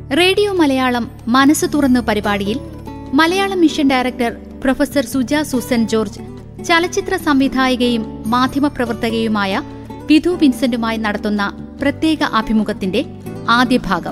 radio Malayalam മനസ്സ് തുറന്ന് പരിപാടിയിൽ Malayalam mission director professor Suja Susan George ചലച്ചിത്ര സംവിധായികയും മാധ്യമപ്രവർത്തകയുമായ വിധു വിൻസെന്റുമായി നടത്തുന്ന പ്രത്യേക അഭിമുഖത്തിന്റെ ആദ്യ ഭാഗം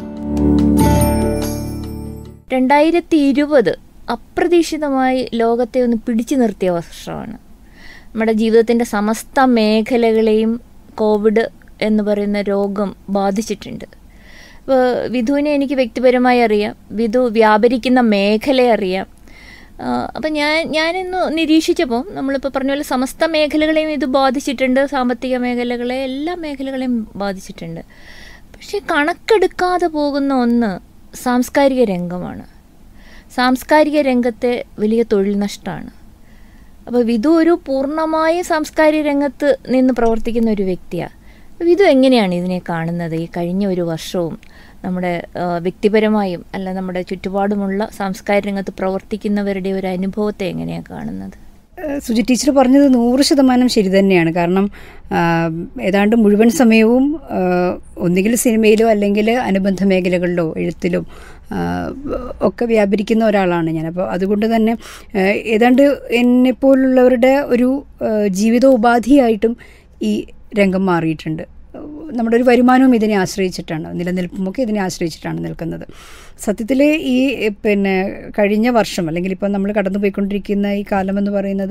രണ്ടായിരത്തി ഇരുപത് അപ്രതീക്ഷിതമായി ലോകത്തെ ഒന്ന് പിടിച്ചു നിർത്തിയ വർഷമാണ് നമ്മുടെ ജീവിതത്തിൻ്റെ സമസ്ത മേഖലകളെയും കോവിഡ് എന്ന് പറയുന്ന രോഗം ബാധിച്ചിട്ടുണ്ട് ഇപ്പോൾ വിധുവിനെ എനിക്ക് വ്യക്തിപരമായി അറിയാം വിധു വ്യാപരിക്കുന്ന മേഖലയെ അറിയാം അപ്പം ഞാൻ ഞാനിന്ന് നിരീക്ഷിച്ചപ്പോൾ നമ്മളിപ്പോൾ പറഞ്ഞ പോലെ സമസ്ത മേഖലകളെയും ഇത് ബാധിച്ചിട്ടുണ്ട് സാമ്പത്തിക മേഖലകളെ എല്ലാ മേഖലകളെയും ബാധിച്ചിട്ടുണ്ട് പക്ഷെ കണക്കെടുക്കാതെ പോകുന്ന ഒന്ന് സാംസ്കാരിക രംഗമാണ് സാംസ്കാരിക രംഗത്തെ വലിയ തൊഴിൽ നഷ്ടമാണ് അപ്പോൾ വിധു ഒരു പൂർണ്ണമായ സാംസ്കാരിക രംഗത്ത് നിന്ന് പ്രവർത്തിക്കുന്ന ഒരു വ്യക്തിയാണ് വിധു എങ്ങനെയാണ് ഇതിനെ കാണുന്നത് ഈ കഴിഞ്ഞ ഒരു വർഷവും നമ്മുടെ വ്യക്തിപരമായും അല്ല നമ്മുടെ ചുറ്റുപാടുമുള്ള സാംസ്കാരിക രംഗത്ത് പ്രവർത്തിക്കുന്നവരുടെ ഒരു അനുഭവത്തെ എങ്ങനെയാണ് കാണുന്നത് സുജി ടീച്ചർ പറഞ്ഞത് നൂറ് ശതമാനം ശരി തന്നെയാണ് കാരണം ഏതാണ്ട് മുഴുവൻ സമയവും ഒന്നുകിൽ സിനിമയിലോ അല്ലെങ്കിൽ അനുബന്ധ മേഖലകളിലോ എഴുത്തിലും ഒക്കെ വ്യാപരിക്കുന്ന ഒരാളാണ് ഞാൻ അപ്പോൾ അതുകൊണ്ട് തന്നെ ഏതാണ്ട് എന്നെപ്പോലുള്ളവരുടെ ഒരു ജീവിതോപാധിയായിട്ടും ഈ രംഗം മാറിയിട്ടുണ്ട് നമ്മുടെ ഒരു വരുമാനവും ഇതിനെ ആശ്രയിച്ചിട്ടാണ് നിലനിൽപ്പുമൊക്കെ ഇതിനെ ആശ്രയിച്ചിട്ടാണ് നിൽക്കുന്നത് സത്യത്തിൽ ഈ പിന്നെ കഴിഞ്ഞ വർഷം അല്ലെങ്കിൽ ഇപ്പോൾ നമ്മൾ കടന്നു പോയിക്കൊണ്ടിരിക്കുന്ന ഈ കാലം എന്ന് പറയുന്നത്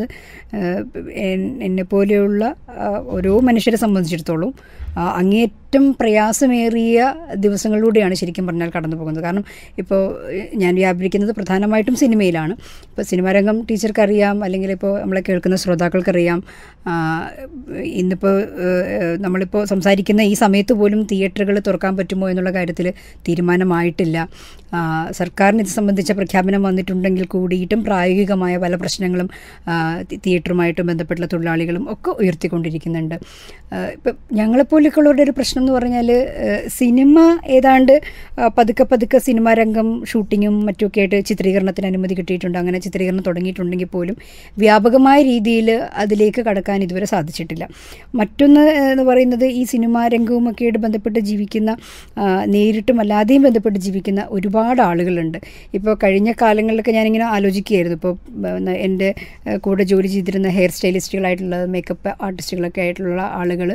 എന്നെ പോലെയുള്ള ഓരോ മനുഷ്യരെ സംബന്ധിച്ചിടത്തോളം അങ്ങേയറ്റം പ്രയാസമേറിയ ദിവസങ്ങളിലൂടെയാണ് ശരിക്കും പറഞ്ഞാൽ കടന്നു പോകുന്നത് കാരണം ഇപ്പോൾ ഞാൻ വ്യാപരിക്കുന്നത് പ്രധാനമായിട്ടും സിനിമയിലാണ് ഇപ്പോൾ സിനിമാരംഗം ടീച്ചർക്കറിയാം അല്ലെങ്കിൽ ഇപ്പോൾ നമ്മളെ കേൾക്കുന്ന ശ്രോതാക്കൾക്കറിയാം ഇന്നിപ്പോൾ നമ്മളിപ്പോൾ സംസാരിക്കുന്ന ഈ സമയത്ത് പോലും തിയേറ്ററുകൾ തുറക്കാൻ പറ്റുമോ എന്നുള്ള കാര്യത്തിൽ തീരുമാനമായിട്ടില്ല സർക്കാരിന് ഇത് സംബന്ധിച്ച പ്രഖ്യാപനം വന്നിട്ടുണ്ടെങ്കിൽ കൂടിയിട്ടും പ്രായോഗികമായ പല പ്രശ്നങ്ങളും തിയേറ്ററുമായിട്ടും ബന്ധപ്പെട്ടുള്ള തൊഴിലാളികളും ഒക്കെ ഉയർത്തിക്കൊണ്ടിരിക്കുന്നുണ്ട് ഇപ്പം ഞങ്ങളെപ്പോലെയുള്ളവരുടെ ഒരു പ്രശ്നം എന്ന് പറഞ്ഞാൽ സിനിമ ഏതാണ്ട് പതുക്കെ പതുക്കെ സിനിമാ രംഗം ഷൂട്ടിങ്ങും മറ്റുമൊക്കെ ആയിട്ട് ചിത്രീകരണത്തിന് അനുമതി കിട്ടിയിട്ടുണ്ട് അങ്ങനെ ചിത്രീകരണം തുടങ്ങിയിട്ടുണ്ടെങ്കിൽ പോലും വ്യാപകമായ രീതിയിൽ അതിലേക്ക് കടക്കാൻ ഇതുവരെ സാധിച്ചിട്ടില്ല മറ്റൊന്ന് എന്ന് പറയുന്നത് ഈ സിനിമാ രംഗവുമൊക്കെയായിട്ട് ബന്ധപ്പെട്ട് ജീവിക്കുന്ന നേരിട്ടും അല്ലാതെയും ബന്ധപ്പെട്ട് ജീവിക്കുന്ന ഒരുപാട് ആളുകളുണ്ട് ഇപ്പോൾ കഴിഞ്ഞ കാലങ്ങളിലൊക്കെ ഞാനിങ്ങനെ ആലോചിക്കുകയായിരുന്നു ഇപ്പോൾ എൻ്റെ കൂടെ ജോലി ചെയ്തിരുന്ന ഹെയർ സ്റ്റൈലിസ്റ്റുകളായിട്ടുള്ള മേക്കപ്പ് ആർട്ടിസ്റ്റുകളൊക്കെ ആയിട്ടുള്ള ആളുകൾ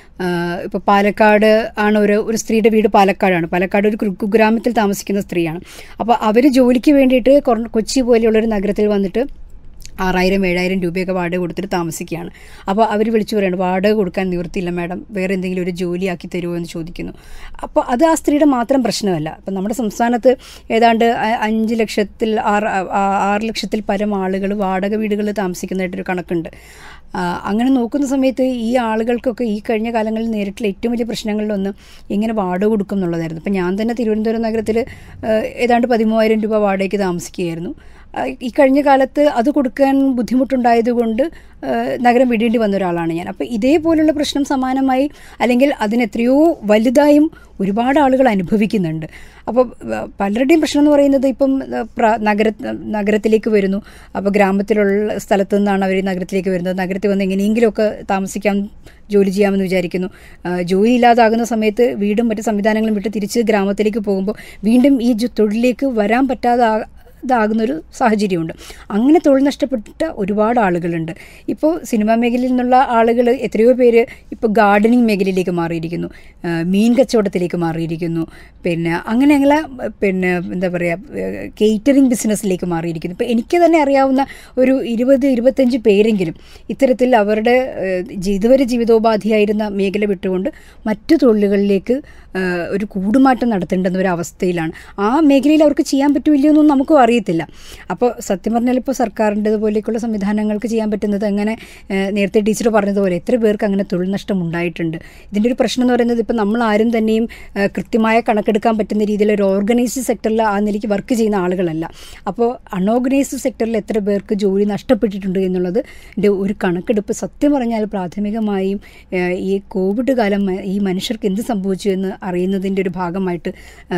ഇപ്പോൾ പാലക്കാട് ആണ് ഒരു ഒരു സ്ത്രീയുടെ വീട് പാലക്കാടാണ് പാലക്കാട് ഒരു കുഗ്രാമത്തിൽ താമസിക്കുന്ന സ്ത്രീയാണ് അപ്പോൾ അവർ ജോലിക്ക് വേണ്ടിയിട്ട് കൊച്ചി പോലെയുള്ളൊരു നഗരത്തിൽ വന്നിട്ട് ആറായിരം ഏഴായിരം രൂപയൊക്കെ വാടക കൊടുത്തിട്ട് താമസിക്കുകയാണ് അപ്പോൾ അവർ വിളിച്ചു പറയുന്നത് വാടക കൊടുക്കാൻ നിവൃത്തിയില്ല മാഡം വേറെ എന്തെങ്കിലും ഒരു ജോലിയാക്കി തരുമോ എന്ന് ചോദിക്കുന്നു അപ്പോൾ അത് ആ സ്ത്രീയുടെ മാത്രം പ്രശ്നമല്ല അപ്പം നമ്മുടെ സംസ്ഥാനത്ത് ഏതാണ്ട് അഞ്ച് ലക്ഷത്തിൽ ആറ് ആറ് ലക്ഷത്തിൽ പരം ആളുകൾ വാടക വീടുകളിൽ താമസിക്കുന്നതായിട്ടൊരു കണക്കുണ്ട് അങ്ങനെ നോക്കുന്ന സമയത്ത് ഈ ആളുകൾക്കൊക്കെ ഈ കഴിഞ്ഞ കാലങ്ങളിൽ നേരിട്ടുള്ള ഏറ്റവും വലിയ പ്രശ്നങ്ങളിലൊന്ന് എങ്ങനെ വാടക കൊടുക്കും എന്നുള്ളതായിരുന്നു ഇപ്പം ഞാൻ തന്നെ തിരുവനന്തപുരം നഗരത്തിൽ ഏതാണ്ട് പതിമൂവായിരം രൂപ വാടകയ്ക്ക് താമസിക്കുകയായിരുന്നു ഈ കഴിഞ്ഞ കാലത്ത് അത് കൊടുക്കാൻ ബുദ്ധിമുട്ടുണ്ടായതുകൊണ്ട് നഗരം വിടേണ്ടി വന്ന ഒരാളാണ് ഞാൻ അപ്പോൾ ഇതേപോലുള്ള പ്രശ്നം സമാനമായി അല്ലെങ്കിൽ അതിനെത്രയോ വലുതായും ഒരുപാട് ആളുകൾ അനുഭവിക്കുന്നുണ്ട് അപ്പോൾ പലരുടെയും പ്രശ്നം എന്ന് പറയുന്നത് ഇപ്പം നഗര നഗരത്തിലേക്ക് വരുന്നു അപ്പോൾ ഗ്രാമത്തിലുള്ള സ്ഥലത്തു നിന്നാണ് അവർ നഗരത്തിലേക്ക് വരുന്നത് നഗരത്തിൽ വന്ന് എങ്ങനെയെങ്കിലുമൊക്കെ താമസിക്കാം ജോലി ചെയ്യാമെന്ന് വിചാരിക്കുന്നു ജോലി ഇല്ലാതാകുന്ന സമയത്ത് വീടും മറ്റ് സംവിധാനങ്ങളും വിട്ട് തിരിച്ച് ഗ്രാമത്തിലേക്ക് പോകുമ്പോൾ വീണ്ടും ഈ തൊഴിലിലേക്ക് വരാൻ പറ്റാതെ ഇതാകുന്നൊരു സാഹചര്യമുണ്ട് അങ്ങനെ തൊഴിൽ നഷ്ടപ്പെട്ട ഒരുപാട് ആളുകളുണ്ട് ഇപ്പോൾ സിനിമാ മേഖലയിൽ നിന്നുള്ള ആളുകൾ എത്രയോ പേര് ഇപ്പോൾ ഗാർഡനിങ് മേഖലയിലേക്ക് മാറിയിരിക്കുന്നു മീൻ കച്ചവടത്തിലേക്ക് മാറിയിരിക്കുന്നു പിന്നെ അങ്ങനെയുള്ള പിന്നെ എന്താ പറയുക കേറ്ററിംഗ് ബിസിനസ്സിലേക്ക് മാറിയിരിക്കുന്നു ഇപ്പോൾ എനിക്ക് തന്നെ അറിയാവുന്ന ഒരു ഇരുപത് ഇരുപത്തഞ്ച് പേരെങ്കിലും ഇത്തരത്തിൽ അവരുടെ ഇതുവരെ ജീവിതോപാധിയായിരുന്ന മേഖല വിട്ടുകൊണ്ട് മറ്റു തൊഴിലുകളിലേക്ക് ഒരു കൂടുമാറ്റം നടത്തേണ്ടുന്ന ഒരു അവസ്ഥയിലാണ് ആ മേഖലയിൽ അവർക്ക് ചെയ്യാൻ പറ്റുമില്ലയോ എന്നൊന്നും നമുക്കും അറിയത്തില്ല അപ്പോൾ സത്യം പറഞ്ഞാൽ ഇപ്പോൾ സർക്കാരിൻ്റെ പോലെയൊക്കെയുള്ള സംവിധാനങ്ങൾക്ക് ചെയ്യാൻ പറ്റുന്നത് അങ്ങനെ നേരത്തെ ടീച്ചർ പറഞ്ഞതുപോലെ എത്ര പേർക്ക് അങ്ങനെ തൊഴിൽ നഷ്ടം ഉണ്ടായിട്ടുണ്ട് ഇതിൻ്റെ ഒരു പ്രശ്നം എന്ന് പറയുന്നത് ഇപ്പോൾ നമ്മൾ ആരും തന്നെയും കൃത്യമായ കണക്കെടുക്കാൻ പറ്റുന്ന രീതിയിൽ ഒരു ഓർഗനൈസ്ഡ് സെക്ടറിൽ ആ നിലയ്ക്ക് വർക്ക് ചെയ്യുന്ന ആളുകളല്ല അപ്പോൾ അൺഓർഗനൈസ്ഡ് സെക്ടറിൽ എത്ര പേർക്ക് ജോലി നഷ്ടപ്പെട്ടിട്ടുണ്ട് എന്നുള്ളത് ഒരു കണക്കെടുപ്പ് സത്യം പറഞ്ഞാൽ പ്രാഥമികമായും ഈ കോവിഡ് കാലം ഈ മനുഷ്യർക്ക് എന്ത് സംഭവിച്ചു എന്ന് അറിയുന്നതിൻ്റെ ഒരു ഭാഗമായിട്ട്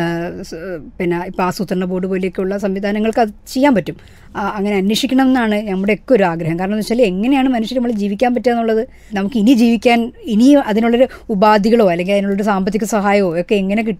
പിന്നെ ഇപ്പോൾ ആസൂത്രണ ബോർഡ് പോലെയൊക്കെയുള്ള സംവിധാനങ്ങൾക്ക് അത് ചെയ്യാൻ പറ്റും അങ്ങനെ അന്വേഷിക്കണം എന്നാണ് നമ്മുടെയൊക്കെ ഒരു ആഗ്രഹം കാരണം എന്ന് വെച്ചാൽ എങ്ങനെയാണ് മനുഷ്യർ നമ്മൾ ജീവിക്കാൻ പറ്റുക എന്നുള്ളത് നമുക്ക് ഇനി ജീവിക്കാൻ ഇനി അതിനുള്ളൊരു ഉപാധികളോ അല്ലെങ്കിൽ അതിനുള്ളൊരു സാമ്പത്തിക സഹായമോ ഒക്കെ എങ്ങനെ കിട്ടും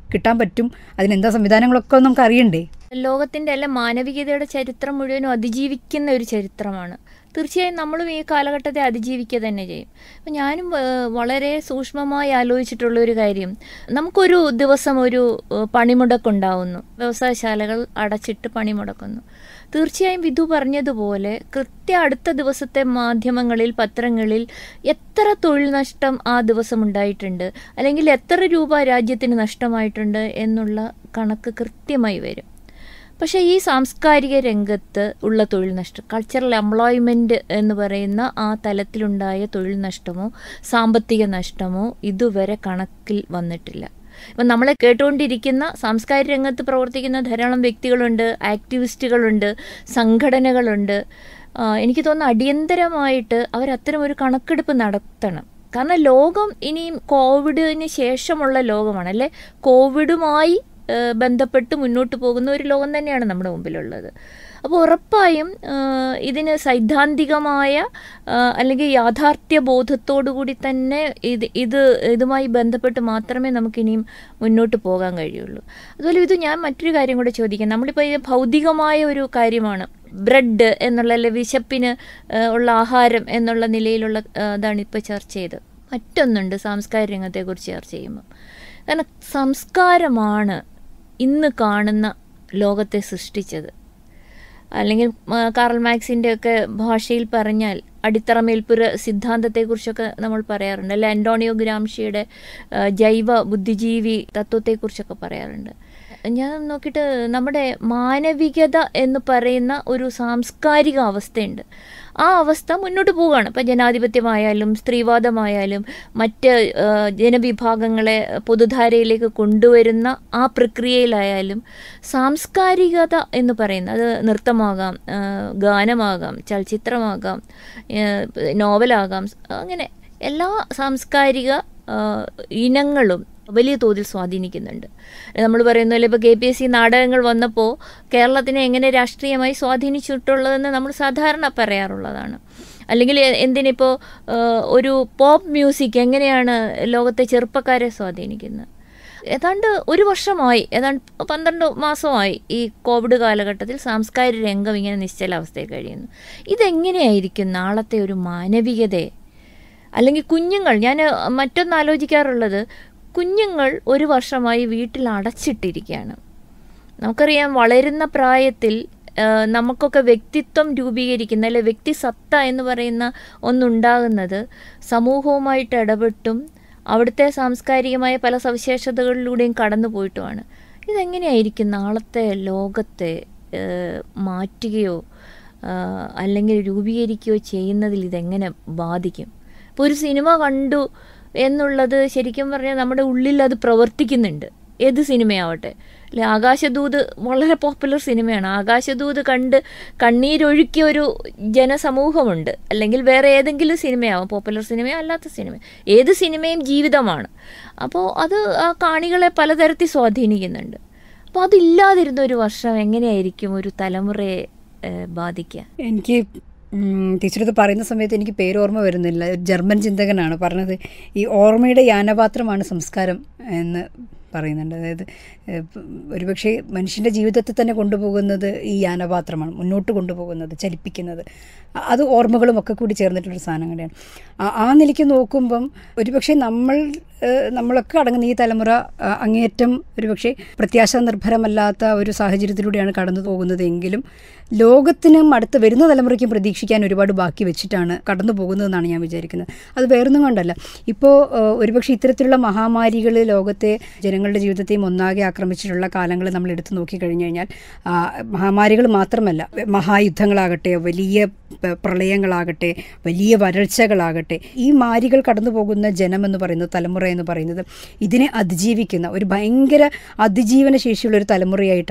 കിട്ടാൻ പറ്റും അതിനെന്താ സംവിധാനങ്ങളൊക്കെ നമുക്ക് അറിയണ്ടേ ലോകത്തിൻ്റെ അല്ല മാനവികതയുടെ ചരിത്രം മുഴുവനും അതിജീവിക്കുന്ന ഒരു ചരിത്രമാണ് തീർച്ചയായും നമ്മളും ഈ കാലഘട്ടത്തെ അതിജീവിക്കുക തന്നെ ചെയ്യും അപ്പം ഞാനും ഏഹ്, വളരെ സൂക്ഷ്മമായി ആലോചിച്ചിട്ടുള്ള ഒരു കാര്യം നമുക്കൊരു ദിവസം ഒരു ഏഹ്, പണിമുടക്കുണ്ടാവുന്നു വ്യവസായശാലകൾ അടച്ചിട്ട് പണിമുടക്കുന്നു തീർച്ചയായും വിധു പറഞ്ഞതുപോലെ കൃത്യ അടുത്ത ദിവസത്തെ മാധ്യമങ്ങളിൽ പത്രങ്ങളിൽ എത്ര തൊഴിൽ നഷ്ടം ആ ദിവസം ഉണ്ടായിട്ടുണ്ട് അല്ലെങ്കിൽ എത്ര രൂപ രാജ്യത്തിന് നഷ്ടമായിട്ടുണ്ട് എന്നുള്ള കണക്ക് കൃത്യമായി വരും പക്ഷേ ഈ സാംസ്കാരിക രംഗത്ത് ഉള്ള തൊഴിൽ നഷ്ടം കൾച്ചറൽ എംപ്ലോയ്മെൻറ്റ് എന്ന് പറയുന്ന ആ തലത്തിലുണ്ടായ തൊഴിൽ നഷ്ടമോ സാമ്പത്തിക നഷ്ടമോ ഇതുവരെ കണക്കിൽ വന്നിട്ടില്ല ഇപ്പം നമ്മളെ കേട്ടുകൊണ്ടിരിക്കുന്ന സാംസ്കാരിക രംഗത്ത് പ്രവർത്തിക്കുന്ന ധാരാളം വ്യക്തികളുണ്ട് ആക്ടിവിസ്റ്റുകളുണ്ട് സംഘടനകളുണ്ട് ആ, എനിക്ക് തോന്നുന്നു അടിയന്തരമായിട്ട് അവർ അത്തരം ഒരു കണക്കെടുപ്പ് നടത്തണം കാരണം ലോകം ഇനിയും കോവിഡിന് ശേഷമുള്ള ലോകമാണ് അല്ലെ കോവിഡുമായി ഏഹ്, ബന്ധപ്പെട്ട് മുന്നോട്ട് പോകുന്ന ഒരു ലോകം തന്നെയാണ് നമ്മുടെ മുമ്പിലുള്ളത് അപ്പോൾ ഉറപ്പായും ഏഹ്, ഇതിന് സൈദ്ധാന്തികമായ ഏഹ്, അല്ലെങ്കിൽ യാഥാർത്ഥ്യ ബോധത്തോടു കൂടി തന്നെ ഇത് ഇത് ഇതുമായി ബന്ധപ്പെട്ട് മാത്രമേ നമുക്കിനിയും മുന്നോട്ട് പോകാൻ കഴിയുള്ളൂ അതുപോലെ ഇത് ഞാൻ മറ്റൊരു കാര്യം കൂടെ ചോദിക്കാം നമ്മളിപ്പോൾ ഇത് ഭൗതികമായ ഒരു കാര്യമാണ് ബ്രെഡ് എന്നുള്ള അല്ലെ വിശപ്പിന് ഏഹ്, ഉള്ള ആഹാരം എന്നുള്ള നിലയിലുള്ള ഏഹ്, ഇതാണ് ഇപ്പോൾ ചർച്ച ചെയ്തത് മറ്റൊന്നുണ്ട് സാംസ്കാരിക രംഗത്തെക്കുറിച്ച് ചർച്ച ചെയ്യുമ്പോൾ കാരണം സംസ്കാരമാണ് ഇന്ന് കാണുന്ന ലോകത്തെ സൃഷ്ടിച്ചത് അല്ലെങ്കിൽ ആ, കാറൽ മാക്സിൻ്റെ ഒക്കെ ഭാഷയിൽ പറഞ്ഞാൽ അടിത്തറ മേൽപ്പുര സിദ്ധാന്തത്തെക്കുറിച്ചൊക്കെ നമ്മൾ പറയാറുണ്ട് അല്ലെ അന്റോണിയോ ഗ്രാംഷിയുടെ ആ, ജൈവ ബുദ്ധിജീവി തത്വത്തെക്കുറിച്ചൊക്കെ പറയാറുണ്ട് ഞാൻ നോക്കിയിട്ട് നമ്മുടെ മാനവികത എന്ന് പറയുന്ന ഒരു സാംസ്കാരിക അവസ്ഥയുണ്ട് ആ അവസ്ഥ മുന്നോട്ട് പോവുകയാണ് ഇപ്പം ജനാധിപത്യമായാലും സ്ത്രീവാദമായാലും മറ്റ് ആ, ജനവിഭാഗങ്ങളെ പൊതുധാരയിലേക്ക് കൊണ്ടുവരുന്ന ആ പ്രക്രിയയിലായാലും സാംസ്കാരികത എന്ന് പറയുന്ന അത് നൃത്തമാകാം ആ, ഗാനമാകാം ചലച്ചിത്രമാകാം ആ, നോവലാകാം അങ്ങനെ എല്ലാ സാംസ്കാരിക ആ, ഇനങ്ങളും വലിയ തോതിൽ സ്വാധീനിക്കുന്നുണ്ട് നമ്മൾ പറയുന്ന പോലെ ഇപ്പോൾ കെ പി എസ് സി നാടകങ്ങൾ വന്നപ്പോൾ കേരളത്തിനെ എങ്ങനെ രാഷ്ട്രീയമായി സ്വാധീനിച്ചിട്ടുള്ളതെന്ന് നമ്മൾ സാധാരണ പറയാറുള്ളതാണ് അല്ലെങ്കിൽ എ- എന്തിനിപ്പോൾ ആ, ഒരു പോപ്പ് മ്യൂസിക് എങ്ങനെയാണ് ലോകത്തെ ചെറുപ്പക്കാരെ സ്വാധീനിക്കുന്നത് ഏതാണ്ട് ഒരു വർഷമായി ഏതാണ്ട് പന്ത്രണ്ട് മാസമായി ഈ കോവിഡ് കാലഘട്ടത്തിൽ സാംസ്കാരിക രംഗം ഇങ്ങനെ നിശ്ചലാവസ്ഥയിൽ കഴിയുന്നു ഇതെങ്ങനെയായിരിക്കും നാളത്തെ ഒരു മാനവികതയെ അല്ലെങ്കിൽ കുഞ്ഞുങ്ങൾ ഞാൻ മറ്റൊന്ന് ആലോചിക്കാറുള്ളത് കുഞ്ഞുങ്ങൾ ഒരു വർഷമായി വീട്ടിൽ അടച്ചിട്ടിരിക്കുകയാണ് നമുക്കറിയാം വളരുന്ന പ്രായത്തിൽ ആ, നമുക്കൊക്കെ വ്യക്തിത്വം രൂപീകരിക്കുന്ന അല്ലെ വ്യക്തിസത്ത എന്ന് പറയുന്ന ഒന്നുണ്ടാകുന്നത് സമൂഹവുമായിട്ട് ഇടപെട്ടും അവിടുത്തെ സാംസ്കാരികമായ പല സവിശേഷതകളിലൂടെയും കടന്നു പോയിട്ടുമാണ് ഇതെങ്ങനെയായിരിക്കും നാളത്തെ ലോകത്തെ ആ, മാറ്റുകയോ ആ, അല്ലെങ്കിൽ രൂപീകരിക്കുകയോ ചെയ്യുന്നതിൽ ഇതെങ്ങനെ ബാധിക്കും ഇപ്പോൾ ഒരു സിനിമ കണ്ടു എന്നുള്ളത് ശരിക്കും പറഞ്ഞാൽ നമ്മുടെ ഉള്ളിൽ അത് പ്രവർത്തിക്കുന്നുണ്ട് ഏത് സിനിമയാവട്ടെ അല്ലെ ആകാശദൂത് വളരെ പോപ്പുലർ സിനിമയാണ് ആകാശദൂത് കണ്ട് കണ്ണീരൊഴുക്കിയ ഒരു ജനസമൂഹമുണ്ട് അല്ലെങ്കിൽ വേറെ ഏതെങ്കിലും സിനിമയാവും പോപ്പുലർ സിനിമയോ അല്ലാത്ത സിനിമ ഏത് സിനിമയും ജീവിതമാണ് അപ്പോൾ അത് ആ കാണികളെ പലതരത്തിൽ സ്വാധീനിക്കുന്നുണ്ട് അപ്പോൾ അതില്ലാതിരുന്ന ഒരു വർഷം എങ്ങനെയായിരിക്കും ഒരു തലമുറയെ ഏഹ്, ബാധിക്കുക എനിക്ക് ഉം, ടീച്ചറത് പറയുന്ന സമയത്ത് എനിക്ക് പേര് ഓർമ്മ വരുന്നില്ല ഒരു ജർമ്മൻ ചിന്തകനാണ് പറഞ്ഞത് ഈ ഓർമ്മയുടെ യാനപാത്രമാണ് സംസ്കാരം എന്ന് പറയുന്നുണ്ട് അതായത് ഏഹ്, പ്- ഒരുപക്ഷെ മനുഷ്യൻ്റെ ജീവിതത്തെ തന്നെ കൊണ്ടുപോകുന്നത് ഈ യാനപാത്രമാണ് മുന്നോട്ട് കൊണ്ടുപോകുന്നത് ചലിപ്പിക്കുന്നത് അ- അത് ഓർമ്മകളും ഒക്കെ കൂടി ചേർന്നിട്ടുള്ളൊരു സാധനം കൂടെയാണ് ആ- ആ നിലയ്ക്ക് നോക്കുമ്പം ഒരുപക്ഷെ നമ്മൾ ഏഹ്, നമ്മളൊക്കെ അടങ്ങുന്ന ഈ തലമുറ ആ, അങ്ങേയറ്റം ഒരുപക്ഷെ പ്രത്യാശ നിർഭരമല്ലാത്ത ഒരു സാഹചര്യത്തിലൂടെയാണ് കടന്നു പോകുന്നത് എങ്കിലും ലോകത്തിനും അടുത്ത് വരുന്ന തലമുറയ്ക്കും പ്രതീക്ഷിക്കാൻ ഒരുപാട് ബാക്കി വെച്ചിട്ടാണ് കടന്നു പോകുന്നതെന്നാണ് ഞാൻ വിചാരിക്കുന്നത് അത് വേറൊന്നും കൊണ്ടല്ല ഇപ്പോൾ ഒരുപക്ഷെ ഇത്തരത്തിലുള്ള മഹാമാരികൾ ലോകത്തെ ജനങ്ങളുടെ ജീവിതത്തെയും ഒന്നാകെ ആക്രമിച്ചിട്ടുള്ള കാലങ്ങൾ നമ്മൾ എടുത്തു നോക്കിക്കഴിഞ്ഞു കഴിഞ്ഞാൽ ആ, മഹാമാരികൾ മാത്രമല്ല മഹായുദ്ധങ്ങളാകട്ടെ വലിയ പ- പ്രളയങ്ങളാകട്ടെ വലിയ വരൾച്ചകളാകട്ടെ ഈ മാരികൾ കടന്നു പോകുന്ന ജനം എന്ന് പറയുന്നത് തലമുറ എന്ന് പറയുന്നത് ഇതിനെ അതിജീവിക്കുന്ന ഒരു ഭയങ്കര അതിജീവന ശേഷിയുള്ള ഒരു തലമുറയായിട്ടാണ്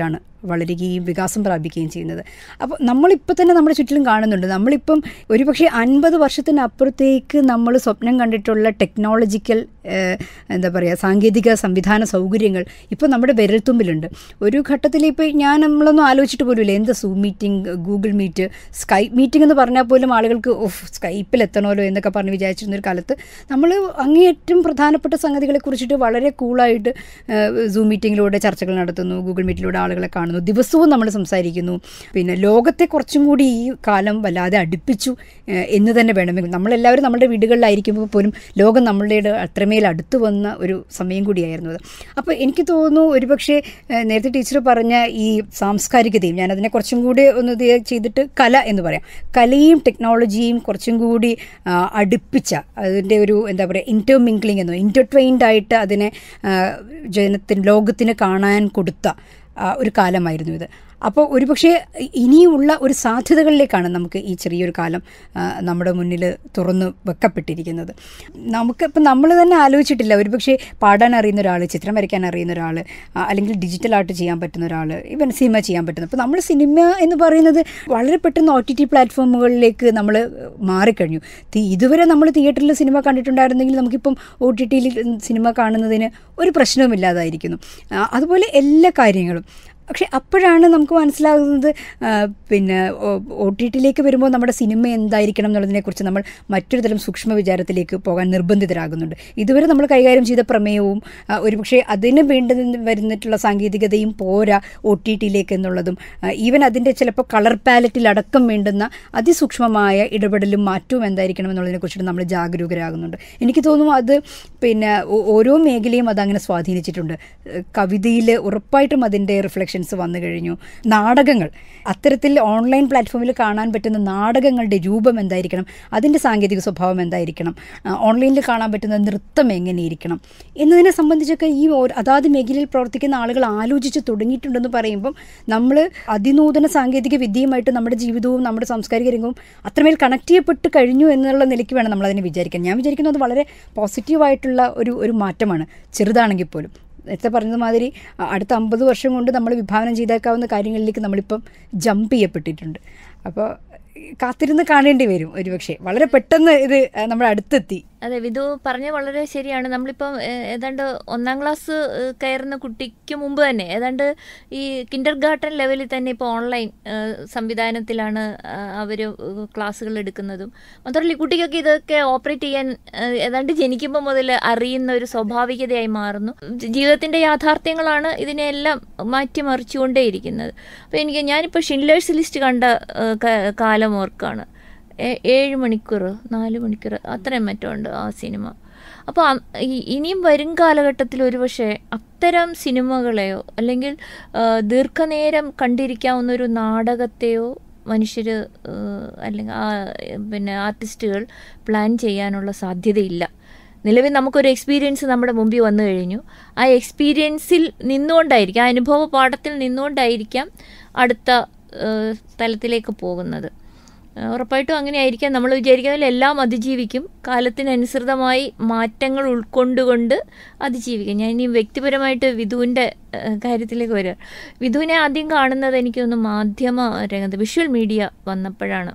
വളരുകയും വികാസം പ്രാപിക്കുകയും ചെയ്യുന്നത് അപ്പോൾ നമ്മളിപ്പോൾ തന്നെ നമ്മുടെ ചുറ്റിലും കാണുന്നുണ്ട് നമ്മളിപ്പം ഒരുപക്ഷെ അൻപത് വർഷത്തിനപ്പുറത്തേക്ക് നമ്മൾ സ്വപ്നം കണ്ടിട്ടുള്ള ടെക്നോളജിക്കൽ ഏഹ്, എന്താ പറയുക സാങ്കേതിക സംവിധാന സൗകര്യങ്ങൾ ഇപ്പോൾ നമ്മുടെ വിരൽത്തുമ്പിലുണ്ട് ഒരു ഘട്ടത്തിൽ ഇപ്പോൾ ഞാൻ നമ്മളൊന്നും ആലോചിച്ചിട്ട് പോലുമില്ല എന്താ Zoom meeting Google Meet Skype meeting എന്ന് പറഞ്ഞാൽ പോലും ആളുകൾക്ക് ഓഫ് സ്കൈപ്പിൽ എത്തണമല്ലോ എന്നൊക്കെ പറഞ്ഞ് വിചാരിച്ചിരുന്ന ഒരു കാലത്ത് നമ്മൾ അങ്ങേയറ്റം പ്രധാനപ്പെട്ട സംഗതികളെ കുറിച്ചിട്ട് വളരെ കൂളായിട്ട് സൂം മീറ്റിങ്ങിലൂടെ ചർച്ചകൾ നടത്തുന്നു ഗൂഗിൾ മീറ്റിലൂടെ ആളുകളെ കാണുന്നു ദിവസവും നമ്മൾ സംസാരിക്കുന്നു പിന്നെ ലോകത്തെ കുറച്ചും കൂടി ഈ കാലം വല്ലാതെ അടുപ്പിച്ചു ഏഹ്, എന്ന് തന്നെ വേണമെങ്കിൽ നമ്മളെല്ലാവരും നമ്മുടെ വീടുകളിലായിരിക്കുമ്പോൾ പോലും ലോകം നമ്മളുടെ അത്രമേൽ അടുത്ത് വന്ന ഒരു സമയം കൂടിയായിരുന്നു അത് അപ്പോൾ എനിക്ക് തോന്നുന്നു ഒരുപക്ഷെ ഏഹ്, നേരത്തെ ടീച്ചർ പറഞ്ഞ ഈ സാംസ്കാരികതയും ഞാൻ അതിനെ കുറച്ചും കൂടി ഒന്ന് ഇത് ചെയ്തിട്ട് കല എന്ന് പറയാം കലയും ടെക്നോളജിയും കുറച്ചും കൂടി ആ, അടുപ്പിച്ച അതിൻ്റെ ഒരു എന്താ പറയുക ഇൻറ്റർമിംഗ്ലിംഗ് എന്നോ ഇൻറ്റർട്വൈൻഡ് ആയിട്ട് അതിനെ ആ, ജനത്തിന് ലോകത്തിന് കാണാൻ കൊടുത്ത ആ, ഒരു കാലമായിരുന്നു ഇത് അപ്പോൾ ഒരുപക്ഷെ ഇനിയുള്ള ഒരു സാധ്യതകളിലേക്കാണ് നമുക്ക് ഈ ചെറിയൊരു കാലം ആ, നമ്മുടെ മുന്നിൽ തുറന്നു വെക്കപ്പെട്ടിരിക്കുന്നത് നമുക്ക് ഇപ്പം നമ്മൾ തന്നെ ആലോചിച്ചിട്ടില്ല ഒരുപക്ഷെ പാടാൻ അറിയുന്ന ഒരാൾ ചിത്രം വരയ്ക്കാൻ അറിയുന്ന ഒരാൾ അല്ലെങ്കിൽ ഡിജിറ്റൽ ആർട്ട് ചെയ്യാൻ പറ്റുന്ന ഒരാൾ ഇവൻ സിനിമ ചെയ്യാൻ പറ്റുന്ന അപ്പോൾ നമ്മൾ സിനിമ എന്ന് പറയുന്നത് വളരെ പെട്ടെന്ന് ഒ ടി ടി പ്ലാറ്റ്ഫോമുകളിലേക്ക് നമ്മൾ മാറിക്കഴിഞ്ഞു തി- ഇതുവരെ നമ്മൾ തിയേറ്ററിൽ സിനിമ കണ്ടിട്ടുണ്ടായിരുന്നെങ്കിൽ നമുക്കിപ്പം ഒ ടി ടിയിൽ സിനിമ കാണുന്നതിന് ഒരു പ്രശ്നവുമില്ലാതായിരിക്കുന്നു ആ, അതുപോലെ എല്ലാ കാര്യങ്ങളും പക്ഷെ അപ്പോഴാണ് നമുക്ക് മനസ്സിലാകുന്നത് ആ, പിന്നെ ഒ ടി ടിയിലേക്ക് വരുമ്പോൾ നമ്മുടെ സിനിമ എന്തായിരിക്കണം എന്നുള്ളതിനെക്കുറിച്ച് നമ്മൾ മറ്റൊരു തരം സൂക്ഷ്മ വിചാരത്തിലേക്ക് പോകാൻ നിർബന്ധിതരാകുന്നുണ്ട് ഇതുവരെ നമ്മൾ കൈകാര്യം ചെയ്ത പ്രമേയവും ആ, ഒരുപക്ഷെ അതിന് വേണ്ടി വരുന്നിട്ടുള്ള സാങ്കേതികതയും പോരാ ഒ ടി ടിയിലേക്ക് എന്നുള്ളതും ഈവൻ അതിൻ്റെ ചിലപ്പോൾ കളർ പാലറ്റിൽ അടക്കം വേണ്ടുന്ന അതിസൂക്ഷ്മമായ ഇടപെടലും മാറ്റവും എന്തായിരിക്കണം എന്നുള്ളതിനെക്കുറിച്ചിട്ട് നമ്മൾ ജാഗരൂകരാകുന്നുണ്ട് എനിക്ക് തോന്നുന്നു അത് പിന്നെ ഓ- ഓരോ മേഖലയും അതങ്ങനെ സ്വാധീനിച്ചിട്ടുണ്ട് കവിതയിൽ ഉറപ്പായിട്ടും അതിൻ്റെ റിഫ്ലക്ഷൻസ് വന്നു കഴിഞ്ഞു നാടകങ്ങൾ അത്തരത്തിൽ ഓൺലൈൻ പ്ലാറ്റ്ഫോമിൽ കാണാൻ പറ്റുന്ന നാടകങ്ങളുടെ രൂപം എന്തായിരിക്കണം അതിൻ്റെ സാങ്കേതിക സ്വഭാവം എന്തായിരിക്കണം ആ, ഓൺലൈനിൽ കാണാൻ പറ്റുന്ന നൃത്തം എങ്ങനെയിരിക്കണം എന്നതിനെ സംബന്ധിച്ചൊക്കെ ഈ ഓരോ- അതാത് മേഖലയിൽ പ്രവർത്തിക്കുന്ന ആളുകൾ ആലോചിച്ച് തുടങ്ങിയിട്ടുണ്ടെന്ന് പറയുമ്പം നമ്മൾ അതിനൂതന സാങ്കേതിക വിദ്യയുമായിട്ട് നമ്മുടെ ജീവിതവും നമ്മുടെ സാംസ്കാരിക രംഗവും അത്രമേൽ കണക്ട് ചെയ്യപ്പെട്ട് കഴിഞ്ഞു എന്നുള്ള നിലയ്ക്ക് വേണം നമ്മൾ അതിനെ വിചാരിക്കാൻ ഞാൻ വിചാരിക്കുന്നത് അത് വളരെ പോസിറ്റീവായിട്ടുള്ള ഒരു ഒരു മാറ്റമാണ് ചെറുതാണെങ്കിൽ പോലും നേരത്തെ പറഞ്ഞത് മാതിരി അ- അടുത്ത അമ്പത് വർഷം കൊണ്ട് നമ്മൾ വിഭാവനം ചെയ്തേക്കാവുന്ന കാര്യങ്ങളിലേക്ക് നമ്മളിപ്പം ജമ്പ് ചെയ്യപ്പെട്ടിട്ടുണ്ട് അപ്പോൾ കാത്തിരുന്ന് കാണേണ്ടി വരും ഒരുപക്ഷെ വളരെ പെട്ടെന്ന് ഇത് അഹ് നമ്മുടെ അടുത്തെത്തി അതെ വിധു പറഞ്ഞ വളരെ ശരിയാണ് നമ്മളിപ്പം ഏഹ്, ഏതാണ്ട് ഒന്നാം ക്ലാസ് ഏഹ്, കയറുന്ന കുട്ടിക്ക് മുമ്പ് തന്നെ ഏതാണ്ട് ഈ കിൻഡർ ഗാർട്ടൻ ലെവലിൽ തന്നെ ഇപ്പോൾ ഓൺലൈൻ ഏഹ്, സംവിധാനത്തിലാണ് അവർ ക്ലാസ്സുകൾ എടുക്കുന്നതും മാത്രമല്ല ഈ കുട്ടിക്കൊക്കെ ഇതൊക്കെ ഓപ്പറേറ്റ് ചെയ്യാൻ ഏഹ്, ഏതാണ്ട് ജനിക്കുമ്പോൾ മുതൽ അറിയുന്ന ഒരു സ്വാഭാവികതയായി മാറുന്നു ജീവിതത്തിൻ്റെ യാഥാർത്ഥ്യങ്ങളാണ് ഇതിനെല്ലാം മാറ്റിമറിച്ചുകൊണ്ടേയിരിക്കുന്നത് അപ്പോൾ എനിക്ക് ഞാനിപ്പോൾ ഷിൻലേഴ്സ് ലിസ്റ്റ് കണ്ട ഏഹ്, ക- കാലം ഓർക്കാണ് ഏ- ഏഴ് മണിക്കൂർ നാല് മണിക്കൂർ അത്രയും മറ്റോ ഉണ്ട് ആ സിനിമ അപ്പോൾ ഇനിയും വരും കാലഘട്ടത്തിൽ ഒരുപക്ഷെ അത്തരം സിനിമകളെയോ അല്ലെങ്കിൽ ആ, ദീർഘനേരം കണ്ടിരിക്കാവുന്ന ഒരു നാടകത്തെയോ മനുഷ്യർ അല്ലെങ്കിൽ ആ, പിന്നെ ആർട്ടിസ്റ്റുകൾ പ്ലാൻ ചെയ്യാനുള്ള സാധ്യതയില്ല നിലവിൽ നമുക്കൊരു എക്സ്പീരിയൻസ് നമ്മുടെ മുമ്പിൽ വന്നു കഴിഞ്ഞു ആ എക്സ്പീരിയൻസിൽ നിന്നുകൊണ്ടായിരിക്കാം ആ അനുഭവ പാഠത്തിൽ നിന്നുകൊണ്ടായിരിക്കാം അടുത്ത ഏഹ്, തലത്തിലേക്ക് പോകുന്നത് ഏഹ്, ഉറപ്പായിട്ടും അങ്ങനെ ആയിരിക്കാം നമ്മൾ വിചാരിക്കുന്ന എല്ലാം അതിജീവിക്കും കാലത്തിനനുസൃതമായി മാറ്റങ്ങൾ ഉൾക്കൊണ്ടുകൊണ്ട് അതിജീവിക്കും ഞാൻ ഇനി വ്യക്തിപരമായിട്ട് വിധുവിൻ്റെ ഏഹ്, കാര്യത്തിലേക്ക് വരിക വിധുവിനെ ആദ്യം കാണുന്നത് എനിക്കൊന്ന് മാധ്യമ രംഗത്ത് വിഷ്വൽ മീഡിയ വന്നപ്പോഴാണ്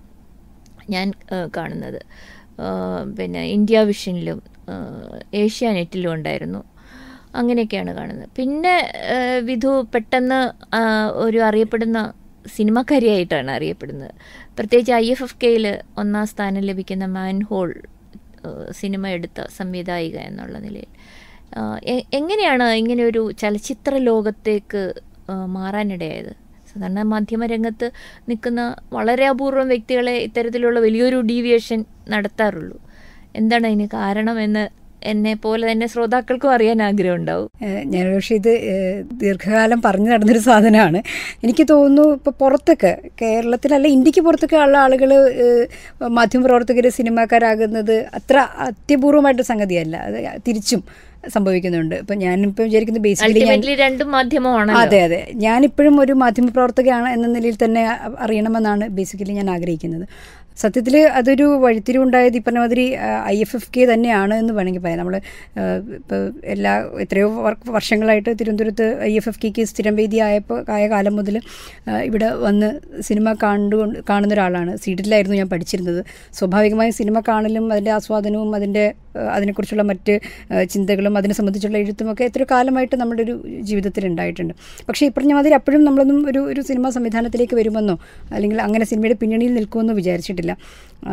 ഞാൻ ഏഹ്, കാണുന്നത് ഏഹ്, പിന്നെ ഇന്ത്യ വിഷനിലും ഏഹ്, ഏഷ്യാനെറ്റിലും ഉണ്ടായിരുന്നു അങ്ങനെയൊക്കെയാണ് കാണുന്നത് പിന്നെ ഏഹ്, വിധു പെട്ടെന്ന് ആ, ഒരു അറിയപ്പെടുന്ന സിനിമക്കാരിയായിട്ടാണ് അറിയപ്പെടുന്നത് പ്രത്യേകിച്ച് ഐ എഫ് എഫ് കെയിൽ ഒന്നാം സ്ഥാനം ലഭിക്കുന്ന മാൻഹോൾ ഏഹ്, സിനിമ എടുത്ത സംവിധായിക എന്നുള്ള നിലയിൽ ആ, എ- എങ്ങനെയാണ് ഇങ്ങനെ ഒരു ചലച്ചിത്ര ലോകത്തേക്ക് ആ, മാറാനിടയായത് സാധാരണ മാധ്യമരംഗത്ത് നിൽക്കുന്ന വളരെ അപൂർവം വ്യക്തികളെ ഇത്തരത്തിലുള്ള വലിയൊരു ഡീവിയേഷൻ നടത്താറുള്ളൂ എന്താണ് അതിന് കാരണം എന്ന് എന്നെ പോലെ തന്നെ ശ്രോതാക്കൾക്കും അറിയാൻ ആഗ്രഹം ഉണ്ടാവും ഏഹ് ഞാൻ പക്ഷേ ഇത് ഏഹ് ദീർഘകാലം പറഞ്ഞു നടന്നൊരു സാധനമാണ് എനിക്ക് തോന്നുന്നു ഇപ്പോൾ പുറത്തൊക്കെ കേരളത്തിലല്ല ഇന്ത്യക്ക് പുറത്തൊക്കെ ഉള്ള ആളുകൾ മാധ്യമപ്രവർത്തകർ സിനിമാക്കാരാകുന്നത് അത്ര അത്യപൂർവമായിട്ട് സംഗതിയല്ല അത് തിരിച്ചും സംഭവിക്കുന്നുണ്ട് ഇപ്പം ഞാനിപ്പോൾ വിചാരിക്കുന്നത് ബേസിക്കലി ഞാൻ അൾട്ടിമേറ്റ്ലി രണ്ടും മാധ്യമമാണ് അതെ അതെ ഞാനിപ്പോഴും ഒരു മാധ്യമപ്രവർത്തകയാണ് എന്ന നിലയിൽ തന്നെ അ- അറിയണമെന്നാണ് ബേസിക്കലി ഞാൻ ആഗ്രഹിക്കുന്നത് സത്യത്തിൽ അതൊരു വഴിത്തിരിവുണ്ടായത് ഈ പറഞ്ഞ മാതിരി ഐ എഫ് എഫ് കെ തന്നെയാണ് എന്ന് വേണമെങ്കിൽ പറയാം നമ്മൾ ഇപ്പോൾ എല്ലാ എത്രയോ വർ- വർഷങ്ങളായിട്ട് തിരുവനന്തപുരത്ത് ഐ എഫ് എഫ് കെക്ക് സ്ഥിരം വേദിയായപ്പോൾ ആയ കാലം മുതൽ ഇവിടെ വന്ന് സിനിമ കണ്ടുകൊണ്ട് കാണുന്ന ഒരാളാണ് സീഡിലായിരുന്നു ഞാൻ പഠിച്ചിരുന്നത് സ്വാഭാവികമായും സിനിമ കാണലും അതിൻ്റെ ആസ്വാദനവും അതിൻ്റെ ആ, അതിനെക്കുറിച്ചുള്ള മറ്റ് ആ, ചിന്തകളും അതിനെ സംബന്ധിച്ചുള്ള എഴുത്തുമൊക്കെ എത്രയോ കാലമായിട്ട് നമ്മുടെ ഒരു ജീവിതത്തിൽ ഉണ്ടായിട്ടുണ്ട് പക്ഷേ ഈ പറഞ്ഞ മാതിരി അപ്പോഴും നമ്മളൊന്നും ഒരു ഒരു സിനിമാ സംവിധാനത്തിലേക്ക് വരുമെന്നോ അല്ലെങ്കിൽ അങ്ങനെ സിനിമയുടെ പിന്നണിയിൽ നിൽക്കുമെന്നോ വിചാരിച്ചിട്ടില്ല ആ,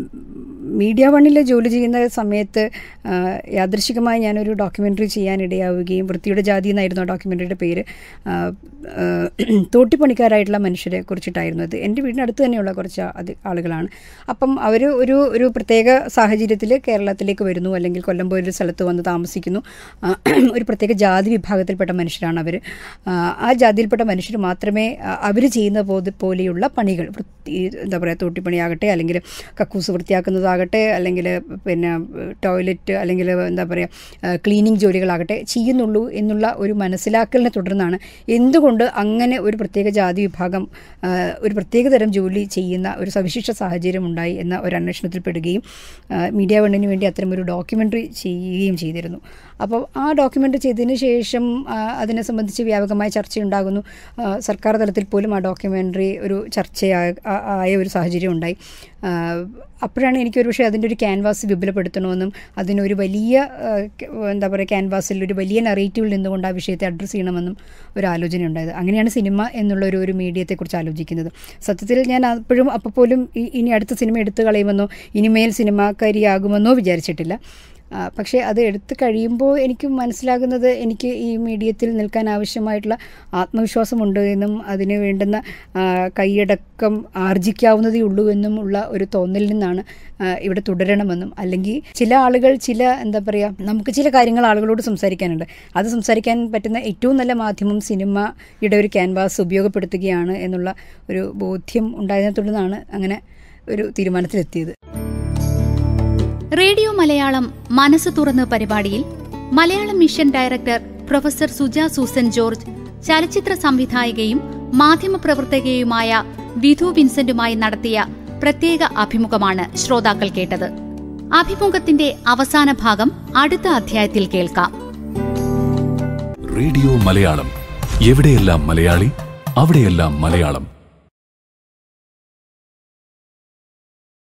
മീഡിയ വണ്ണിൽ ജോലി ചെയ്യുന്ന സമയത്ത് ആ, യാദൃശികമായി ഞാനൊരു ഡോക്യുമെൻ്ററി ചെയ്യാനിടയാവുകയും വൃത്തിയുടെ ജാതി എന്നായിരുന്നു ആ ഡോക്യുമെൻ്ററിയുടെ പേര് ആ, ആ, തോട്ടിപ്പണിക്കാരായിട്ടുള്ള മനുഷ്യരെ കുറിച്ചിട്ടായിരുന്നു അത് എൻ്റെ വീടിനടുത്ത് തന്നെയുള്ള കുറച്ച് അത് ആളുകളാണ് അപ്പം അവർ ഒരു ഒരു പ്രത്യേക സാഹചര്യത്തിൽ കേരളത്തിലേക്ക് വരുന്നു അല്ലെങ്കിൽ കൊല്ലം പോലൊരു സ്ഥലത്ത് വന്ന് താമസിക്കുന്നു ആ, ഒരു പ്രത്യേക ജാതി വിഭാഗത്തിൽപ്പെട്ട മനുഷ്യരാണ് അവർ ആ ജാതിയിൽപ്പെട്ട മനുഷ്യർ മാത്രമേ അവർ ചെയ്യുന്ന പോലെ പോലെയുള്ള പണികൾ വൃത്തി എന്താ പറയുക തോട്ടിപ്പണിയാകട്ടെ അല്ലെങ്കിൽ കക്കൂസ് വൃത്തിയാക്കുന്നതാകട്ടെ അല്ലെങ്കിൽ പിന്നെ ടോയ്ലറ്റ് അല്ലെങ്കിൽ എന്താ പറയുക ക്ലീനിങ് ജോലികളാകട്ടെ ചെയ്യുന്നുള്ളൂ എന്നുള്ള ഒരു മനസ്സിലാക്കലിനെ തുടർന്നാണ് എന്തുകൊണ്ട് അങ്ങനെ ഒരു പ്രത്യേക ജാതി വിഭാഗം ആ, ഒരു പ്രത്യേക തരം ജോലി ചെയ്യുന്ന ഒരു സവിശേഷ സാഹചര്യം ഉണ്ടായി എന്ന ഒരു അന്വേഷണത്തിൽ പെടുകയും ആ, മീഡിയ വണ്ണിന് വേണ്ടി അത്തരമൊരു ഡോക്യുമെൻ്ററി ചെയ്യുകയും ചെയ്തിരുന്നു അപ്പോൾ ആ ഡോക്യുമെൻ്ററി ചെയ്തതിന് ശേഷം ആ, അതിനെ സംബന്ധിച്ച് വ്യാപകമായ ചർച്ചയുണ്ടാകുന്നു ആ, സർക്കാർ തലത്തിൽ പോലും ആ ഡോക്യുമെൻ്ററി ഒരു ചർച്ചയായ ആ- ആയ ഒരു സാഹചര്യം ഉണ്ടായി ആ, അപ്പോഴാണ് എനിക്കൊരു പക്ഷേ അതിൻ്റെ ഒരു ക്യാൻവാസ് വിപുലപ്പെടുത്തണമെന്നും അതിനൊരു വലിയ ആ, ക- എന്താ പറയുക ക്യാൻവാസിൽ ഒരു വലിയ നറേറ്റീവിൽ നിന്നുകൊണ്ട് ആ വിഷയത്തെ അഡ്രസ്സ് ചെയ്യണമെന്നും ഒരു ആലോചന ഉണ്ടായത് അങ്ങനെയാണ് സിനിമ എന്നുള്ള ഒരു ഒരു മീഡിയത്തെക്കുറിച്ച് ആലോചിക്കുന്നത് സത്യത്തിൽ ഞാൻ അപ്പോഴും അപ്പോൾ പോലും ഈ- ഇനി അടുത്ത സിനിമ എടുത്തു കളയുമെന്നോ ഇനിമേൽ സിനിമാക്കാരിയാകുമെന്നോ വിചാരിച്ചിട്ടില്ല ആ, പക്ഷേ അത് എടുത്തു കഴിയുമ്പോൾ എനിക്ക് മനസ്സിലാകുന്നത് എനിക്ക് ഈ മീഡിയത്തിൽ നിൽക്കാൻ ആവശ്യമായിട്ടുള്ള ആത്മവിശ്വാസമുണ്ട് എന്നും അതിന് വേണ്ടുന്ന ആ, കൈയടക്കം ആർജിക്കാവുന്നതേ ഉള്ളൂ എന്നും ഉള്ള ഒരു തോന്നലിൽ നിന്നാണ് ആ, ഇവിടെ തുടരണമെന്നും അല്ലെങ്കിൽ ചില ആളുകൾ ചില എന്താ പറയുക നമുക്ക് ചില കാര്യങ്ങൾ ആളുകളോട് സംസാരിക്കാനുണ്ട് അത് സംസാരിക്കാൻ പറ്റുന്ന ഏറ്റവും നല്ല മാധ്യമം സിനിമയുടെ ഒരു ക്യാൻവാസ് ഉപയോഗപ്പെടുത്തുകയാണ് എന്നുള്ള ഒരു ബോധ്യം ഉണ്ടായതിനെ തുടർന്നാണ് അങ്ങനെ ഒരു തീരുമാനത്തിലെത്തിയത് റേഡിയോ മലയാളം മനസ്സ് തുറന്ന് പരിപാടിയിൽ Malayalam mission director professor Suja Susan George ചലച്ചിത്ര സംവിധായകയും മാധ്യമപ്രവർത്തകയുമായ വിധു വിൻസെന്റുമായി നടത്തിയ പ്രത്യേക അഭിമുഖമാണ് ശ്രോതാക്കൾ കേട്ടത് അഭിമുഖത്തിന്റെ അവസാന ഭാഗം അടുത്ത അധ്യായത്തിൽ കേൾക്കാം റേഡിയോ മലയാളം എവിടെയെല്ലാം മലയാളി അവിടെയെല്ലാം മലയാളം